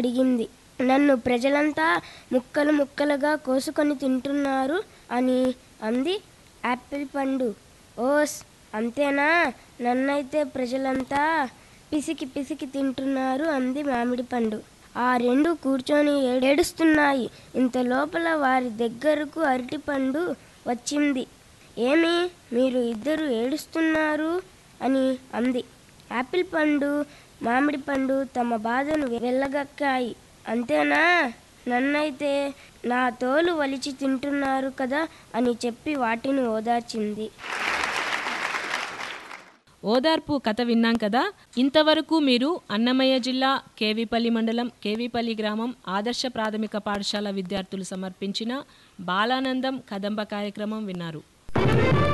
అడిగింది నన్ను ప్రజలంతా ముక్కలు ముక్కలుగా కోసుకొని తింటున్నారు అని అంది యాపిల్ పండు ఓస్ అంతేనా నన్నైతే ప్రజలంతా పిసికి పిసికి తింటున్నారు అంది మామిడి పండు ఆ రెండు కూర్చొని ఏడుస్తున్నాయి ఇంత లోపల వారి దగ్గరకు అరటిపండు వచ్చింది ఏమి మీరు ఇద్దరు ఏడుస్తున్నారు అని అంది యాపిల్ పండు మామిడి పండు తమ బాధను వెళ్ళగక్కాయి అంతేనా నన్నైతే నా తోలు వలిచి తింటున్నారు కదా అని చెప్పి వాటిని ఓదార్చింది ఓదార్పు కథ విన్నాం కదా ఇంతవరకు మీరు అన్నమయ్య జిల్లా కేవీపల్లి మండలం కేవీపల్లి గ్రామం ఆదర్శ ప్రాథమిక పాఠశాల విద్యార్థులు సమర్పించిన బాలానందం కదంబ కార్యక్రమం విన్నారు